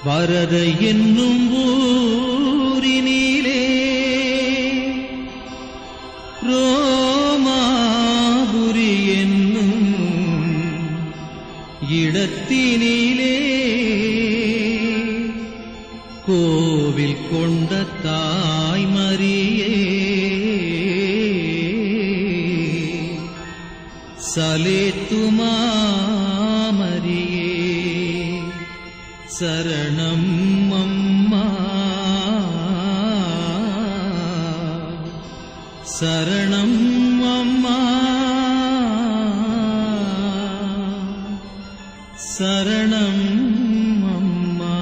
வரத என்னும் ஊரினிலே ரோமாபுரி என்னும் இடத்தினிலே கோவில் கொண்ட தாய்மரியே சலேத்துமாமரியே சரணம் அம்மா சரணம் அம்மா சரணம் அம்மா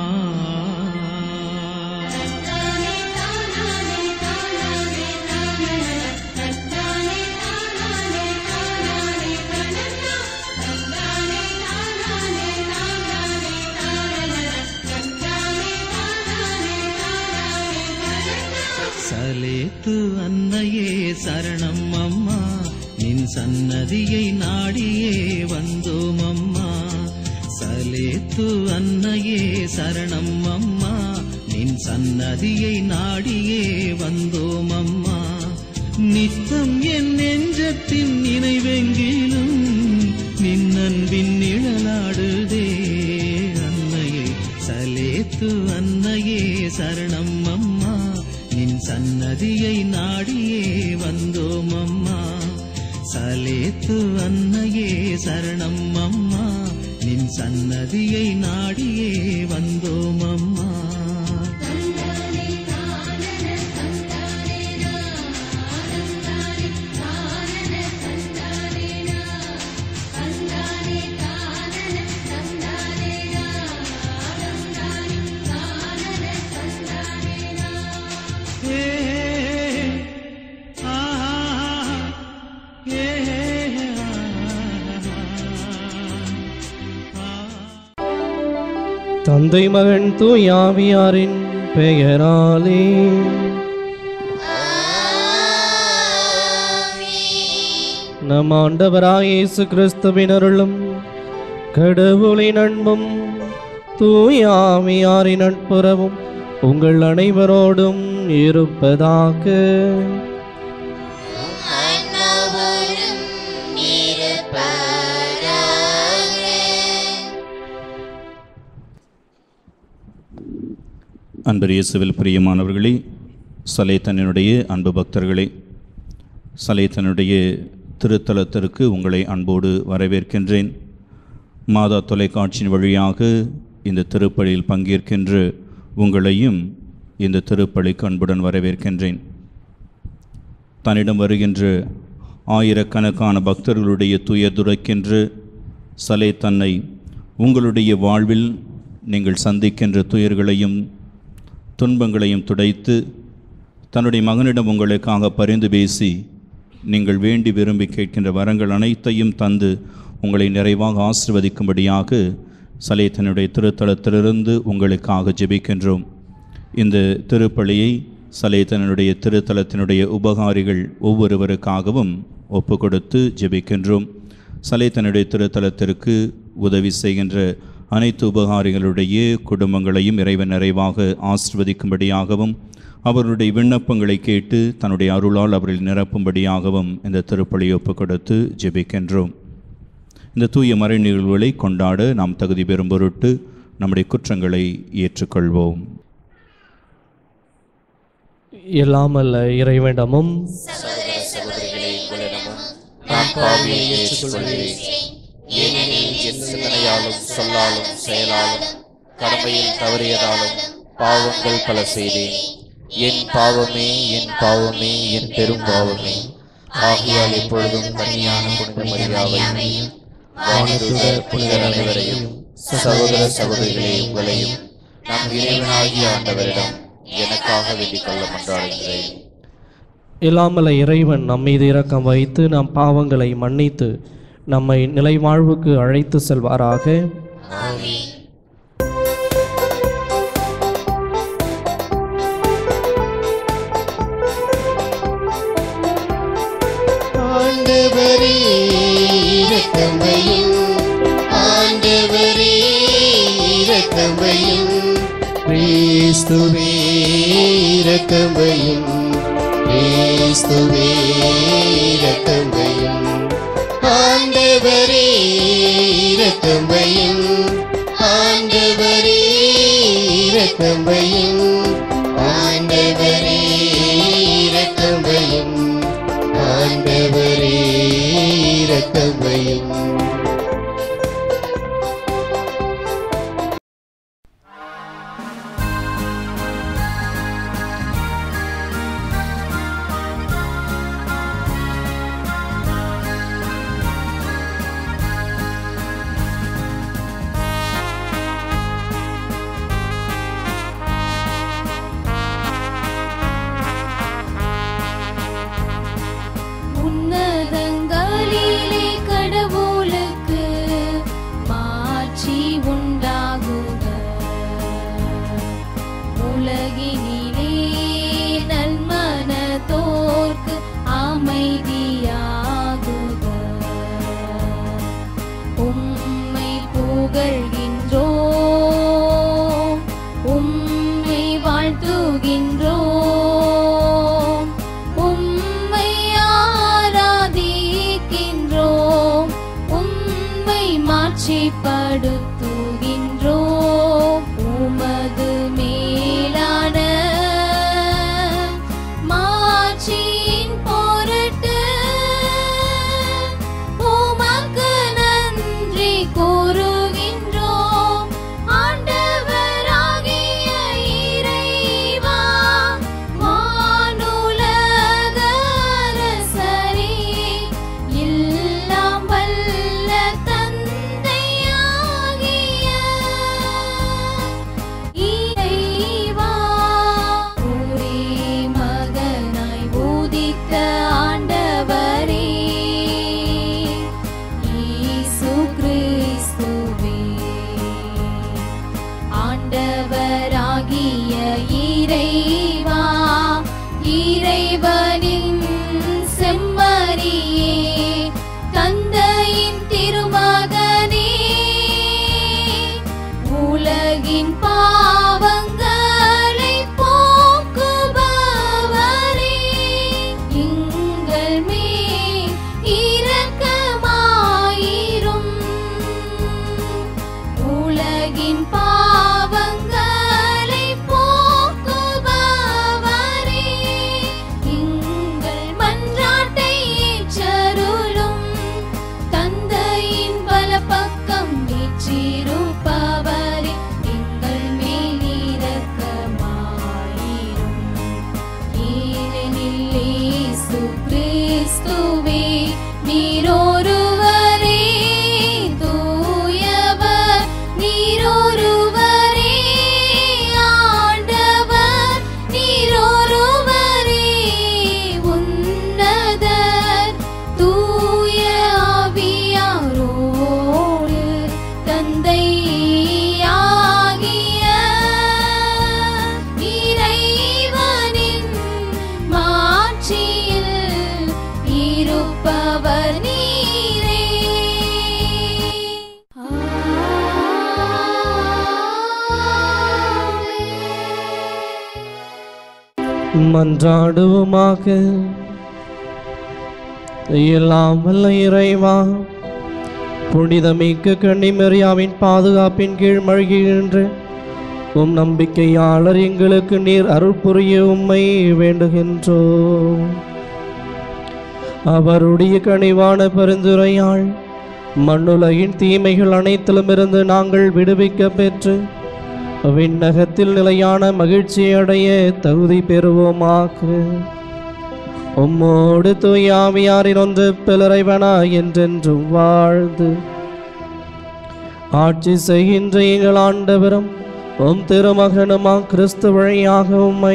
சலேத்து அன்னையே சரணம் அம்மா நின் சன்னதியை நாடியே வந்தோம் அம்மா சலேத்து அன்னையே சரணம் அம்மா நின் சன்னதியை நாடியே வந்தோம் அம்மா நித்தம் என் நெஞ்சத்தின் நினைவெங்கிலும் நின் அன்பின் நிழலாடுதே அன்னையே சலேத்து அன்னையே சரணம் அம்மா நின் சன்னதியை நாடியே வந்தோம் அம்மா சலேத்து அன்னையே சரணம் அம்மா நின் சன்னதியை நாடியே வந்தோம் அம்மா ஏ ஆ ஏ ஆ தந்தை மகன் தூயாவியாரின் பெயராலே நம் ஆண்டவராய் இயேசு கிறிஸ்துவின் அருளும் கடவுளின் அன்பும் தூயாவியாரின் நட்புறவும் உங்கள் அனைவரோடும் இருப்பதாக அன்னவரும் இருப்பாராக அன்பர் இயேசுவில் பிரியமானவர்களே சலேத்தனுடைய அன்பு பக்தர்களே சலேத்தனுடைய திருத்தலத்திற்கு உங்களை அன்போடு வரவேற்கின்றேன் மாதா தொலைக்காட்சியின் வழியாக இந்த திருப்பலியில் பங்கேற்கின்ற உங்களையும் இந்த திருப்பலிக்கு அன்புடன் வரவேற்கின்றேன் தன்னிடம் வருகின்ற ஆயிரக்கணக்கான பக்தர்களுடைய துயதுரைக்கின்ற சலே தன்னை உங்களுடைய வாழ்வில் நீங்கள் சந்திக்கின்ற துயர்களையும் துன்பங்களையும் துடைத்து தன்னுடைய மகனிடம் உங்களுக்காக பரிந்து பேசி நீங்கள் வேண்டி விரும்பி கேட்கின்ற வரங்கள் அனைத்தையும் தந்து உங்களை நிறைவாக ஆசிர்வதிக்கும்படியாக சலேத்தனுடைய திருத்தலத்திலிருந்து உங்களுக்காக ஜெபிக்கின்றோம் இந்த திருப்பலியை சலேத்தனுடைய திருத்தலத்தினுடைய உபகாரிகள் ஒவ்வொருவருக்காகவும் ஒப்பு கொடுத்து ஜெபிக்கின்றோம் சலேத்தனுடைய திருத்தலத்திற்கு உதவி செய்கின்ற அனைத்து உபகாரிகளுடைய குடும்பங்களையும் இறைவன் நிறைவாக ஆசிர்வதிக்கும்படியாகவும் அவர்களுடைய விண்ணப்பங்களை கேட்டு தன்னுடைய அருளால் அவர்கள் நிரப்பும்படியாகவும் இந்த திருப்பலியை ஒப்பு கொடுத்து ஜெபிக்கின்றோம் இந்த தூய மறை நிகழ்வுகளை கொண்டாட நாம் தகுதி பெறும் பொருட்டு நம்முடைய குற்றங்களை ஏற்றுக்கொள்வோம் எல்லாம் அல்ல இறைவனிடமும் சகோதர சகோதரிகளே உங்களிடமும் நான் பாவியை ஏற்றுக்கொள்கிறேன் ஏனெனில் என் சிந்தனையாலும் சொல்லாலும் செயலாலும் கடமையில் தவறியதாலும் பாவங்கள் பல செய்தேன் என் பாவமே என் பாவமே என் பெரும் பாவமே ஆகையால் எப்பொழுதும் கன்னியான புனித மரியாதையும் வானதூதர் புனிதர் அனைவரையும் சகோதர சகோதரிகளே உங்களையும் நம் இறைவனாகிய ஆண்டவரிடம் எனக்காக வேண்டிக் கொள்ள மன்றாடுகிறேன் இல்லாமல இறைவன் நம் மீது இரக்கம் வைத்து நம் பாவங்களை மன்னித்து நம்மை நிலைவாழ்வுக்கு அழைத்து செல்வாராக ஆண்டவரே இரக்கமையும் ஆண்டவரே இரக்கமையும் கிறிஸ்துவே இரக்கம்பையும் கிறிஸ்துவே இரக்கம்பையும் ஆண்டவரே இரக்கம்பையும் ஆண்டவரே இரக்கம்பையும் ஆண்டவரே இரக்கம்பையும் ஆண்டவரே இரக்கம்பையும் உன்னதங்களிலே கடவுளுக்கு மாட்சி உண்டாகுக உலகினிலே நன்மனத்தோர்க்கு அமைதியாகுக உம்மை புகழ்கின்றோம் உம்மை வாழ்த்துகின்றோம் உம்மை ஆராதிக்கின்றோம் உம்மை மாட்சிப்படுத்துகின்றோம் உமது மேலான மாட்சியின் பொருட்டு உமக்கு நன்றி கூறுகின்றோம் ஆண்டவராகிய இறைவா வானுலக அரசரே எல்லாம் வல்ல தந்தையாகிய இறைவா ஒரே மகனாய் உதித்த ஆண்டவரே இயேசு கிறிஸ்துவே ஆண்டவராகிய இறைவா இறைவனின் செம்மறியே தந்தையின் திருமகனே உலகின் பாவங்களை போக்குபவரே எங்கள் மேல் இரக்கமாயிரும் உலகின் பாவங்களை போக்குபவரே எங்கள் மன்றாட்டை ஏற்றருளும் தந்தையின் பலப்பக்கம் வீற்றிருப்பவரே எங்கள் மேல் இரக்கமாயிரும் ஏனெனில் இயேசு கிறிஸ்துவே நீரொருவரே தூயவர் நீரொருவரே ஆண்டவர் நீரொருவரே உன்னதர் தூய ஆவியாரோடு தந்தையாகிய இறைவனின் மாட்சியில் இருப்பவர் நீரே மன்றாடுவோமாக எல்லாம் வல்ல இறைவா புனிதமிக்க கன்னிமரியாவின் பாதுகாப்பின் கீழ் மழ்கின்ற உம் நம்பிக்கையாளர் எங்களுக்கு நீர் அருள் புரிய உம்மை வேண்டுகின்றோம் அவருடைய கனிவான பரிந்துரையாள் மண்ணுலகின் தீமைகள் அனைத்திலுமிருந்து நாங்கள் விடுவிக்க பெற்று விண்ணகத்தில் நிலையான மகிழ்ச்சி அடைய தகுதி பெறுவோமாக உம்மோடு தூயாவியாரின் ஒன்று பிளறைவனா என்றென்றும் வாழ்ந்து ஆட்சி செய்கின்ற எங்கள் ஆண்டவரும் உம் திருமகனுமா கிறிஸ்து வழியாக உம்மை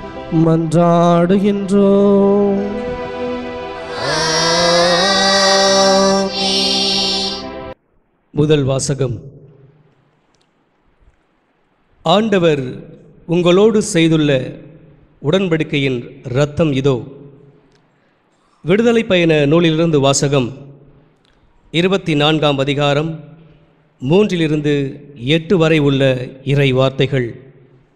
மன்றாடுகின்றோம் முதல் வாசகம் ஆண்டவர் உங்களோடு செய்துள்ள உடன்படிக்கையின் இரத்தம் இதோ விடுதலை பயண நூலிலிருந்து வாசகம் இருபத்தி நான்காம் அதிகாரம் மூன்றிலிருந்து எட்டு வரை உள்ள இறை வார்த்தைகள்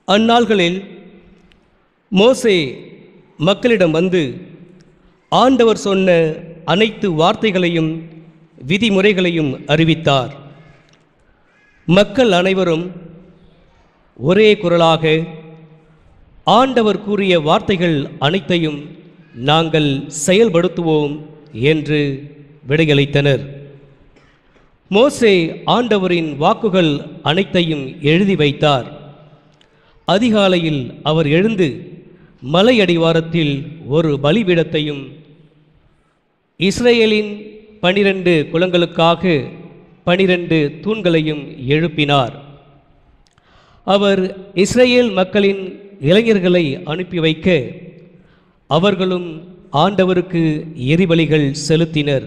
அந்நாள்களில் மோசே மக்களிடம் வந்து ஆண்டவர் சொன்ன அனைத்து வார்த்தைகளையும் விதிமுறைகளையும் அறிவித்தார் மக்கள் அனைவரும் ஒரே குரலாக ஆண்டவர் கூறிய வார்த்தைகள் அனைத்தையும் நாங்கள் செயல்படுத்துவோம் என்று விடையளித்தனர் மோசே ஆண்டவரின் வாக்குகள் அனைத்தையும் எழுதி வைத்தார் அதிகாலையில் அவர் எழுந்து மலை அடிவாரத்தில் ஒரு பலிபீடத்தையும் இஸ்ரேலின் பனிரெண்டு குலங்களுக்காக பனிரெண்டு தூண்களையும் எழுப்பினார் அவர் இஸ்ரேல் மக்களின் இளைஞர்களை அனுப்பி வைக்க அவர்களும் ஆண்டவருக்கு எரிபலிகள் செலுத்தினர்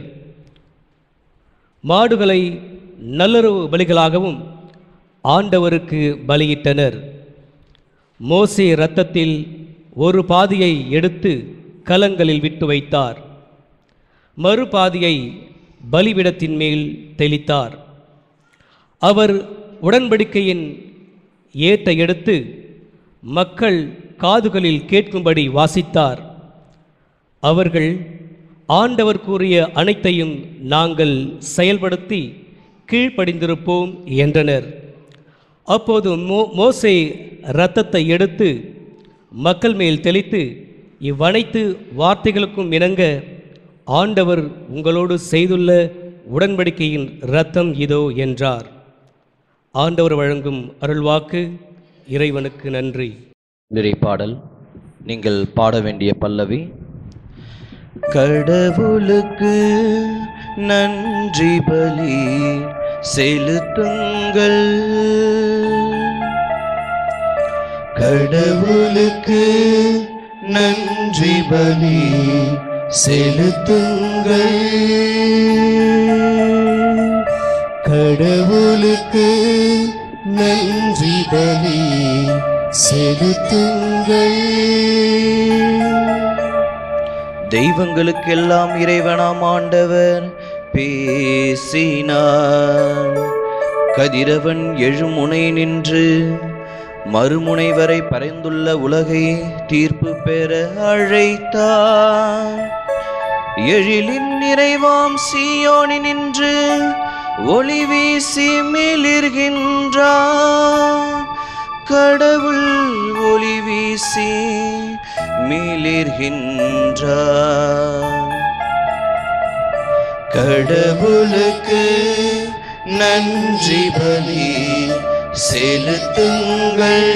மாடுகளை நல்லுறவு பலிகளாகவும் ஆண்டவருக்கு பலியிட்டனர் மோசே இரத்தத்தில் ஒரு பாதியை எடுத்து கலங்களில் விட்டு வைத்தார் மறுபாதியை பலிபிடத்தின் மேல் தெளித்தார் அவர் உடன்படிக்கையின் ஏட்டை எடுத்து மக்கள் காதுகளில் கேட்கும்படி வாசித்தார் அவர்கள் ஆண்டவர் கூறிய அனைத்தையும் நாங்கள் செயல்படுத்தி கீழ்ப்படிந்திருப்போம் என்றனர் அப்போது மோ மோசே இரத்தத்தை எடுத்து மக்கள் மேல் தெளித்து இவ்வனைத்து வார்த்தைகளுக்கும் இணங்க ஆண்டவர் உங்களோடு செய்துள்ள உடன்படிக்கையின் இரத்தம் இதோ என்றார் ஆண்டவர் வழங்கும் அருள்வாக்கு இறைவனுக்கு நன்றி நிறை பாடல் நீங்கள் பாட வேண்டிய பல்லவி கடவுளுக்கு நன்றி பலி செலுத்துங்கள் கடவுளுக்கு நன்றி பலி செலுத்துங்கள் கடவுளுக்கு நன்றி பலி செலுத்துங்கள் தெய்வங்களுக்கெல்லாம் இறைவனாம் ஆண்டவர் பேசினார் கதிரவன் எழுமுனை நின்று மறுமுனை வரை பறைந்துள்ள உலகை தீர்ப்பு பெற அழைத்தார் எழிலின் நிறைவாம் சீயோனி நின்று ஒளி வீசி மிளிர்கின்றார் கடவுள் ஒளி வீசி மிளிர்கின்றார் கடவுளுக்கு நன்றி பலி செலுத்துங்கள்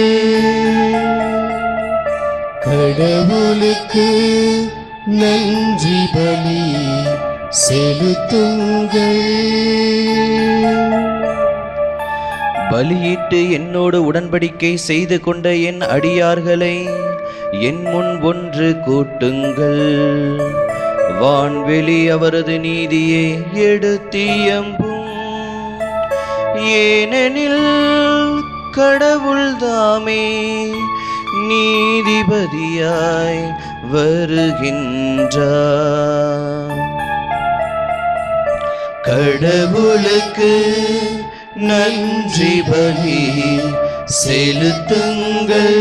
கடவுளுக்கு நன்றி பலி செலுத்துங்கள் பலியிட்டு என்னோடு உடன்படிக்கை செய்து கொண்ட என் அடியார்களை என் முன் ஒன்று கூட்டுங்கள் வான்வெளி அவரது நீதியை எடுத்தியம்பும் ஏனெனில் கடவுள் தாமே நீதிபதியாய் வருகின்றார் கடவுளுக்கு நன்றி பலி செலுத்துங்கள்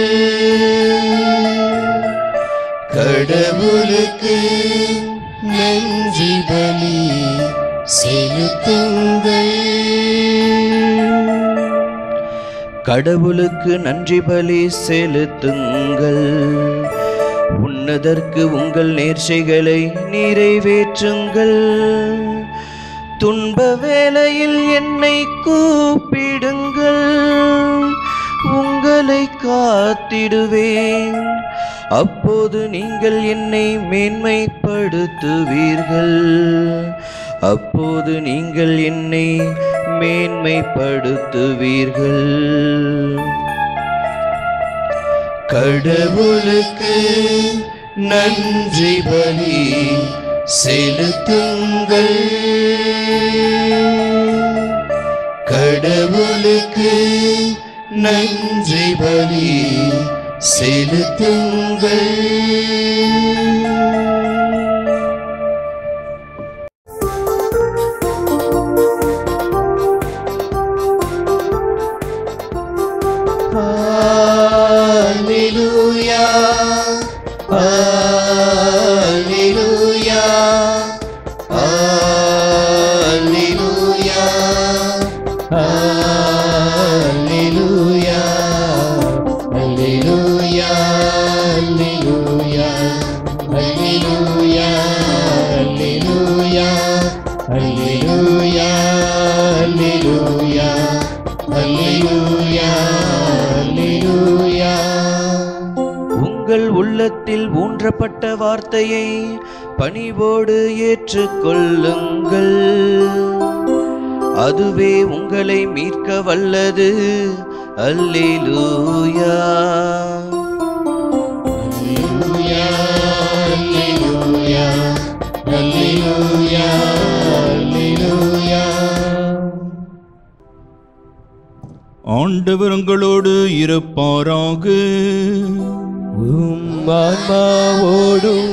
கடவுளுக்கு நன்றி பலி செலுத்துங்கள் கடவுளுக்கு நன்றி பலி செலுத்துங்கள் உன்னதற்கு உங்கள் நேர்ச்சைகளை நிறைவேற்றுங்கள் துன்ப வேளையில் என்னை கூப்பிடுங்கள் உங்களை காத்திடுவேன் அப்போது நீங்கள் என்னை மேன்மைப்படுத்துவீர்கள் அப்போது நீங்கள் என்னை மேன்மைப்படுத்துவீர்கள் கடவுளுக்கு நன்றி பலி செலுத்துங்கள் கடவுளுக்கு நன்றி பலி செலுத்துங்கள் Alleluia. Alleluia. Alleluia. Alleluia. Alleluia. Alleluia. Alleluia. Alleluia. Alleluia. உங்கள் உள்ளத்தில் ஊன்றப்பட்ட வார்த்தையை பணிவோடு ஏற்றுக்கொள்ளுங்கள் அதுவே உங்களை மீட்க வல்லது அல்லேலூயா Alleluia. Alleluia. Alleluia. Alleluia. ஆண்டவர் உங்களோடு இருப்பாராக உம் ஆன்மாவோடும்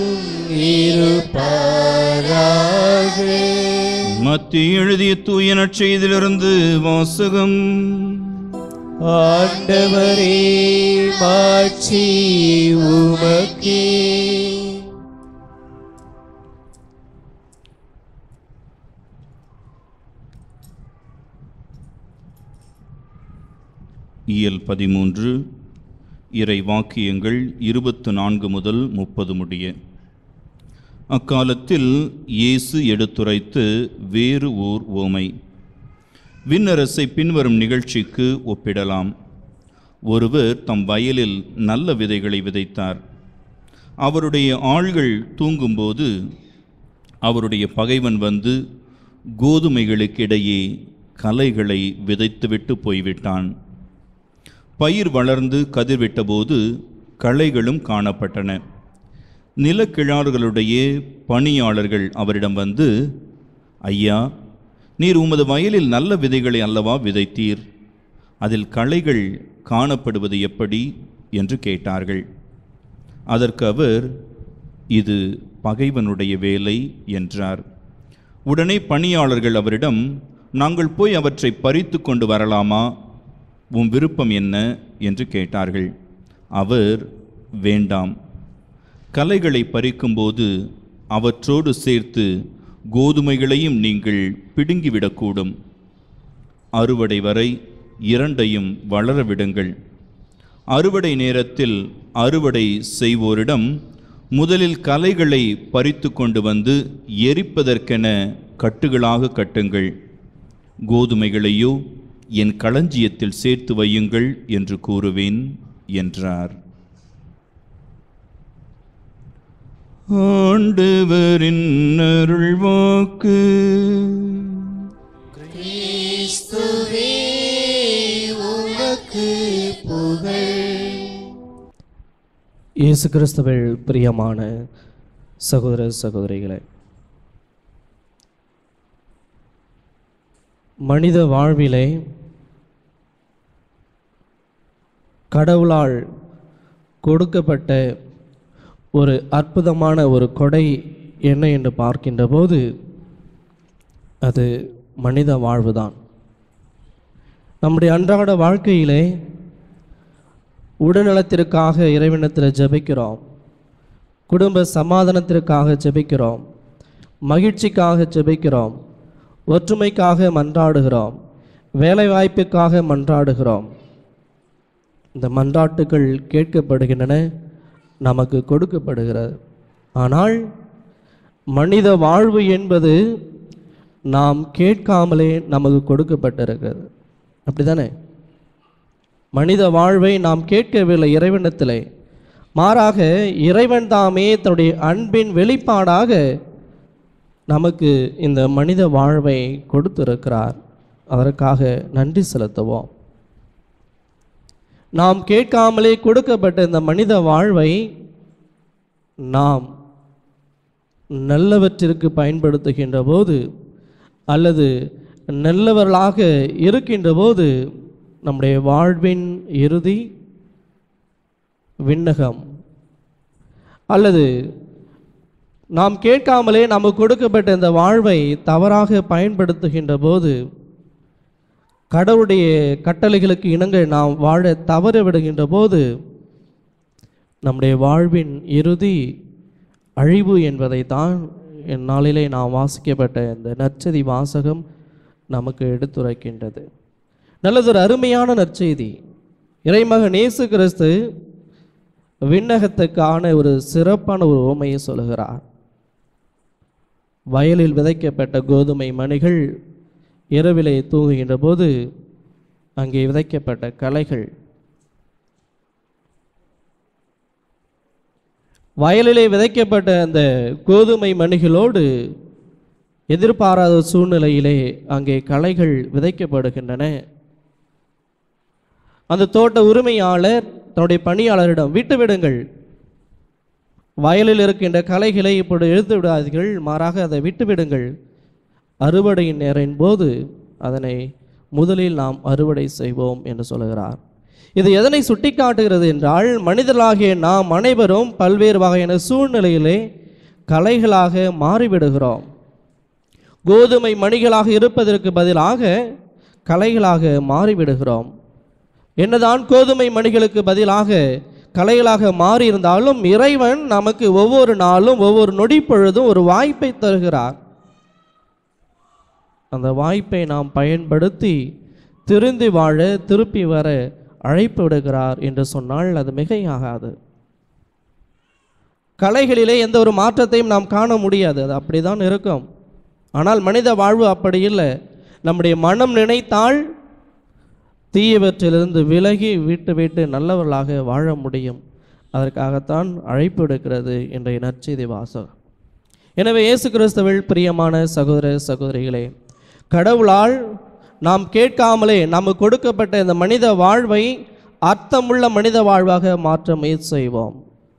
இருப்பாராக மத்திய எழுதிய தூய நற்செய்தியிலிருந்து வாசகம் ஆண்டவரே மாட்சி உமக்கே இயல் பதிமூன்று இறை வாக்கியங்கள் இருபத்து நான்கு முதல் முப்பது முடிய அக்காலத்தில் இயேசு எடுத்துரைத்து வேறு ஓர் ஓமை விண்ணரசை பின்வரும் நிகழ்ச்சிக்கு ஒப்பிடலாம் ஒருவர் தம் வயலில் நல்ல விதைகளை விதைத்தார் அவருடைய ஆள்கள் தூங்கும்போது அவருடைய பகைவன் வந்து கோதுமைகளுக்கிடையே கலைகளை விதைத்துவிட்டு போய்விட்டான் பயிர் வளர்ந்து கதிர்விட்டபோது களைகளும் காணப்பட்டன நிலக்கிழார்களுடைய பணியாளர்கள் அவரிடம் வந்து ஐயா நீர் உமது வயலில் நல்ல விதைகளை அல்லவா விதைத்தீர் அதில் களைகள் காணப்படுவது எப்படி என்று கேட்டார்கள் அதற்கு அவர் இது பகைவனுடைய வேலை என்றார் உடனே பணியாளர்கள் அவரிடம் நாங்கள் போய் அவற்றை பறித்து கொண்டு வரலாமா உம் விருப்பம் என்ன என்று கேட்டார்கள் அவர் வேண்டாம் கலைகளை பறிக்கும்போது அவற்றோடு சேர்த்து கோதுமைகளையும் நீங்கள் பிடுங்கிவிடக்கூடும் அறுவடை வரை இரண்டையும் வளர விடுங்கள் அறுவடை நேரத்தில் அறுவடை செய்வோரிடம் முதலில் கலைகளை பறித்து கொண்டு வந்து எரிப்பதற்கென கட்டுகளாக கட்டுங்கள் கோதுமைகளையோ என் களஞ்சியத்தில் சேர்த்து வையுங்கள் என்று கூறுவேன் என்றார் ஆண்டவரின் அருள்வாக்கு கிறிஸ்துவே உமக்கு புகழ் இயேசு கிறிஸ்துவில் பிரியமான சகோதர சகோதரிகளே மனித வாழ்விலே கடவுளால் கொடுக்கப்பட்ட ஒரு அற்புதமான ஒரு கொடை என்ன என்று பார்க்கின்ற போது அது மனித வாழ்வுதான் நம்முடைய அன்றாட வாழ்க்கையிலே உடல்நலத்திற்காக இறைவனத்தில் ஜெபிக்கிறோம் குடும்ப சமாதானத்திற்காக ஜெபிக்கிறோம் மகிழ்ச்சிக்காக ஜெபிக்கிறோம் ஒற்றுமைக்காக மன்றாடுகிறோம் வேலைவாய்ப்புக்காக மன்றாடுகிறோம் இந்த மன்றாட்டுகள் கேட்கப்படுகின்றன நமக்கு கொடுக்கப்படுகிறது ஆனால் மனித வாழ்வு என்பது நாம் கேட்காமலே நமக்கு கொடுக்கப்பட்டிருக்கிறது அப்படிதானே மனித வாழ்வை நாம் கேட்கவில்லை இறைவனத்திலே மாறாக இறைவன் தாமே தன்னுடைய அன்பின் வெளிப்பாடாக நமக்கு இந்த மனித வாழ்வை கொடுத்திருக்கிறார் அதற்காக நன்றி செலுத்துவோம் நாம் கேட்காமலே கொடுக்கப்பட்ட இந்த மனித வாழ்வை நாம் நல்லவற்றிற்கு பயன்படுத்துகின்ற போது அல்லது நல்லவர்களாக இருக்கின்ற போது நம்முடைய வாழ்வின் இறுதி விண்ணகம் அல்லது நாம் கேட்காமலே நமக்கு கொடுக்கப்பட்ட இந்த வாழ்வை தவறாக பயன்படுத்துகின்ற போது கடவுளுடைய கட்டளைகளுக்கு இணங்க நாம் வாழ தவற விடுகின்ற போது நம்முடைய வாழ்வின் இறுதி அழிவு என்பதை தான் இந்நாளிலே நாம் வாசிக்கப்பட்ட இந்த நற்செய்தி வாசகம் நமக்கு எடுத்துரைக்கின்றது நல்லதொரு அருமையான நற்செய்தி இறைமகன் இயேசு கிறிஸ்து விண்ணகத்துக்கான ஒரு சிறப்பான ஒரு உவமையை சொல்லுகிறார் வயலில் விதைக்கப்பட்ட கோதுமை மணிகள் இரவிலே தூங்குகின்ற போது அங்கே விதைக்கப்பட்ட களைகள் வயலிலே விதைக்கப்பட்ட அந்த கோதுமை மணிகளோடு எதிர்பாராத சூழ்நிலையிலே அங்கே களைகள் விதைக்கப்படுகின்றன அந்த தோட்ட உரிமையாளர் தன்னுடைய பணியாளரிடம் விட்டு விடுங்கள் வயலில் இருக்கின்ற களைகளை இப்படி எழுத்து விடாதீர்கள் மாறாக அதை விட்டு விடுங்கள் அறுவடையின் நேரின் போது அதனை முதலில் நாம் அறுவடை செய்வோம் என்று சொல்லுகிறார் இது எதனை சுட்டிக்காட்டுகிறது என்றால் மனிதர்களாகிய நாம் அனைவரும் பல்வேறு வகையான சூழ்நிலையிலே கலைகளாக மாறிவிடுகிறோம் கோதுமை மணிகளாக இருப்பதற்கு பதிலாக கலைகளாக மாறிவிடுகிறோம் என்னதான் கோதுமை மணிகளுக்கு பதிலாக கலைகளாக மாறியிருந்தாலும் இறைவன் நமக்கு ஒவ்வொரு நாளும் ஒவ்வொரு நொடி பொழுதும் ஒரு வாய்ப்பை தருகிறார் அந்த வாய்ப்பை நாம் பயன்படுத்தி திருந்தி வாழ திருப்பி வர அழைப்பு விடுகிறார் என்று சொன்னால் அது மிகையாகாது கலைகளிலே எந்த ஒரு மாற்றத்தையும் நாம் காண முடியாது அது அப்படிதான் இருக்கும் ஆனால் மனித வாழ்வு அப்படி இல்லை நம்முடைய மனம் நினைத்தால் தீயவற்றிலிருந்து விலகி விட்டு விட்டு நல்லவர்களாக வாழ முடியும் அதற்காகத்தான் அழைப்பு எடுக்கிறது இன்றைய நற்செய்தி வாசகம் எனவே இயேசு கிறிஸ்துவில் பிரியமான சகோதர சகோதரிகளே கடவுளால் நாம் கேட்காமலே நமக்கு கொடுக்கப்பட்ட இந்த மனித வாழ்வை அர்த்தமுள்ள மனித வாழ்வாக மாற்ற முயற்சி செய்வோம்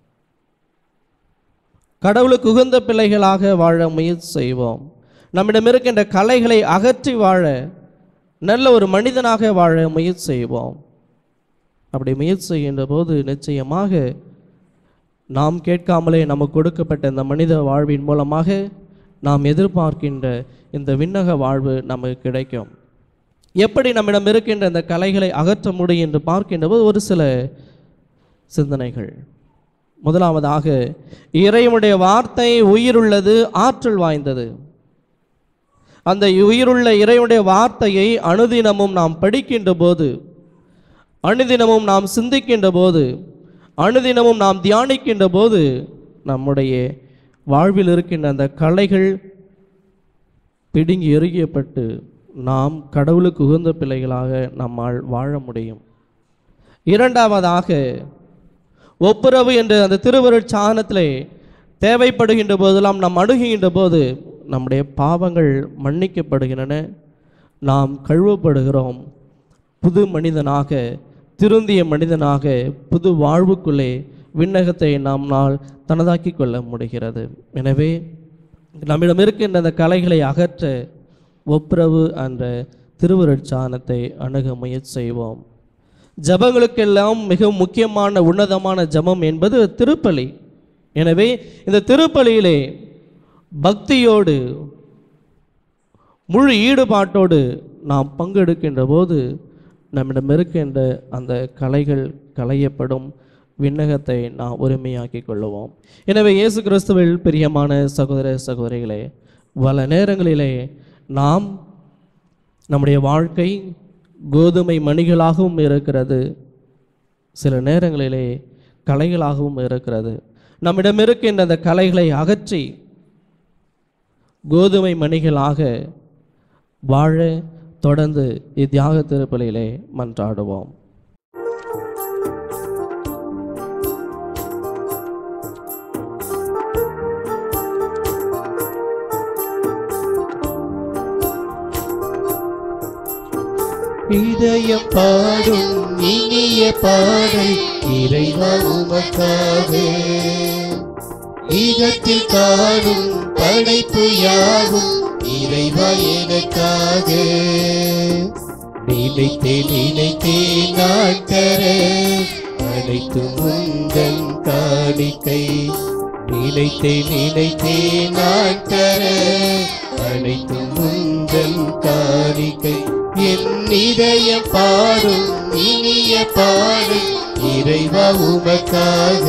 கடவுளுக்கு உகந்த பிள்ளைகளாக வாழ முயற்சி செய்வோம் நம்மிடம் இருக்கின்ற கலைகளை அகற்றி வாழ நல்ல ஒரு மனிதனாக வாழ முயற்சி செய்வோம் அப்படி முயற்சி செய்கின்ற போது நிச்சயமாக நாம் கேட்காமலே நமக்கு கொடுக்கப்பட்ட இந்த மனித வாழ்வின் மூலமாக நாம் எதிர்பார்க்கின்ற இந்த விண்ணக வாழ்வு நமக்கு கிடைக்கும் எப்படி நம்மிடம் இருக்கின்ற இந்த கலைகளை அகற்ற முடியும் என்று பார்க்கின்ற போது ஒரு சில சிந்தனைகள் முதலாவதாக இறைவனுடைய வார்த்தை உயிருள்ளது ஆற்றல் வாய்ந்தது அந்த உயிருள்ள இறைவனுடைய வார்த்தையை அனுதினமும் நாம் படிக்கின்ற போது அனுதினமும் நாம் சிந்திக்கின்ற போது அனுதினமும் நாம் தியானிக்கின்ற போது நம்முடைய வாழ்வில் இருக்கின்ற அந்த கலைகள் பிடுங்கி எறியப்பட்டு நாம் கடவுளுக்கு உகந்த பிள்ளைகளாக நம்மால் வாழ முடியும் இரண்டாவதாக ஒப்புரவு என்ற அந்த திருவருட் சாதனத்திலே தேவைப்படுகின்ற போதெல்லாம் நாம் அணுகுகின்ற போது நம்முடைய பாவங்கள் மன்னிக்கப்படுகின்றன நாம் கழுவப்படுகிறோம் புது மனிதனாக திருந்திய மனிதனாக புது வாழ்வுக்குள்ளே விண்ணகத்தை நாம் நாள் தனதாக்கி கொள்ள முடிகிறது எனவே நம்மிடம் இருக்கின்ற அந்த கலைகளை அகற்ற ஒப்புரவு என்ற திருவருட்சானத்தை அணுக முயற்சி செய்வோம் ஜபங்களுக்கெல்லாம் மிக முக்கியமான உன்னதமான ஜபம் என்பது திருப்பலி எனவே இந்த திருப்பலியிலே பக்தியோடு முழு ஈடுபாட்டோடு நாம் பங்கெடுக்கின்ற போது நம்மிடம் இருக்கின்ற அந்த கலைகள் களையப்படும் விண்ணகத்தை நாம் உரிமையாக்கி கொள்ளுவோம் எனவே இயேசு கிறிஸ்துவில் பிரியமான சகோதர சகோதரிகளே பல நேரங்களிலே நாம் நம்முடைய வாழ்க்கை கோதுமை மணிகளாகவும் இருக்கிறது சில நேரங்களிலே கலைகளாகவும் இருக்கிறது நம்மிடம் இருக்கின்ற அந்த கலைகளை அகற்றி கோதுமை மணிகளாக வாழ தொடர்ந்து இத்தியாக திருப்பலியிலே மன்றாடுவோம் இதயம் பாடும் இனிய பாடல் இறைவா உமக்காக ஈகத்தில் காணும் படைப்பு யாவும் இறைவா எனக்காக நினைத்தே நினைத்தே நான் தர அனைத்து முந்தன் காணிக்கை நினைத்தே நினைத்தே நான் தர அனைத்து முந்தன் காணிக்கை என் இதயம் பாடும் இனிய பாடும் இறைவா உமக்காக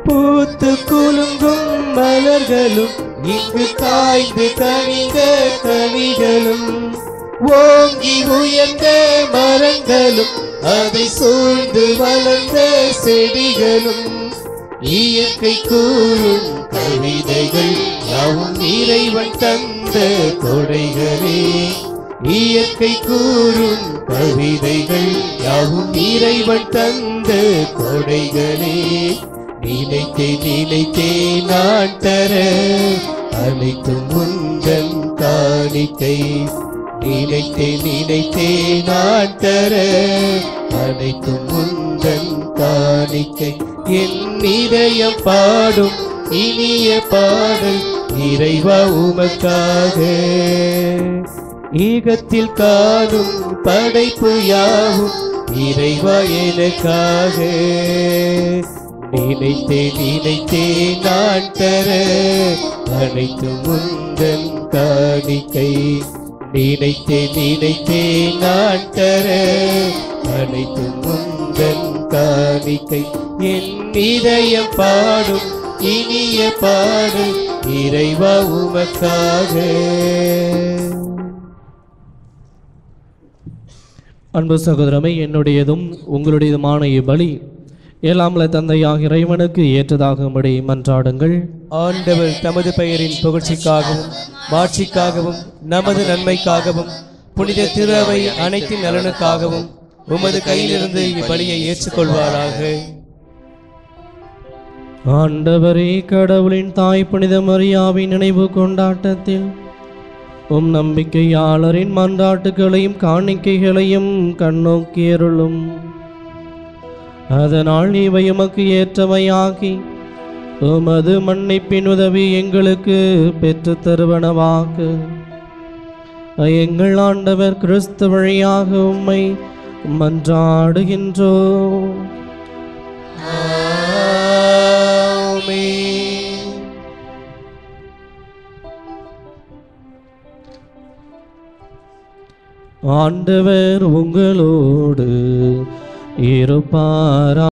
பூத்து குலுங்கும் மலர்களும் இங்கு காய்ந்து கனிந்த கனிகளும் ஓங்கி உயர்ந்த மரங்களும் அதை சூழ்ந்து வளர்ந்த செடிகளும் இயற்கை கூறும் கவிதைகள் யாவும் இறைவன் தந்த கொடைகளே இயற்கை கூறும் கவிதைகள் யாவும் இறைவன் தந்த கொடைகளே நினைத்தே நினைத்தே நான் தர அனைத்தும் முந்தன் காணிக்கை நினைத்தே நினைத்தே நான் தர அனைத்தும் முந்தன் காணிக்கை என் இதயம் பாடும் இனிய பாடல் இறைவா உமக்காக ஈகத்தில் காணும் படைப்பு யாவும் இறைவா எனக்காக நினைத்தே நினைத்தே நான் தர அனைத்து முந்தன் காணிக்கை நினைத்தே நினைத்தே நான் தர அனைத்து முந்தன் காணிக்கை என் இதயம் பாடும் இனிய பாடல் இறைவா உமக்காக அன்பு சகோதரமே என்னுடையதும் உங்களுடையதுமான இப்பலி ஏழாமல தந்தையாக இறைவனுக்கு ஏற்றதாகும்படி மன்றாடுங்கள் ஆண்டவர் தமது பெயரின் புகழ்ச்சிக்காகவும் மாட்சிக்காகவும் நமது நன்மைக்காகவும் புனித திருவை அனைத்தின் நலனுக்காகவும் உமது கையிலிருந்து இப்பலியை ஏற்றுக்கொள்வாராக ஆண்டவரே கடவுளின் தாய் புனித மரியாவின் நினைவு கொண்டாட்டத்தில் உம் நம்பிக்கையாளரின் மன்றாட்டுகளையும் காணிக்கைகளையும் கண்ணோக்கியருளும் அதனால் இவை உமக்கு ஏற்றவையாகி உமது மன்னிப்பின் உதவி எங்களுக்கு பெற்றுத் தருவனவாக எங்கள் ஆண்டவர் கிறிஸ்து வழியாக உம்மை மன்றாடுகின்றோம் ஆண்டவர் உங்களோடு இருப்பாரா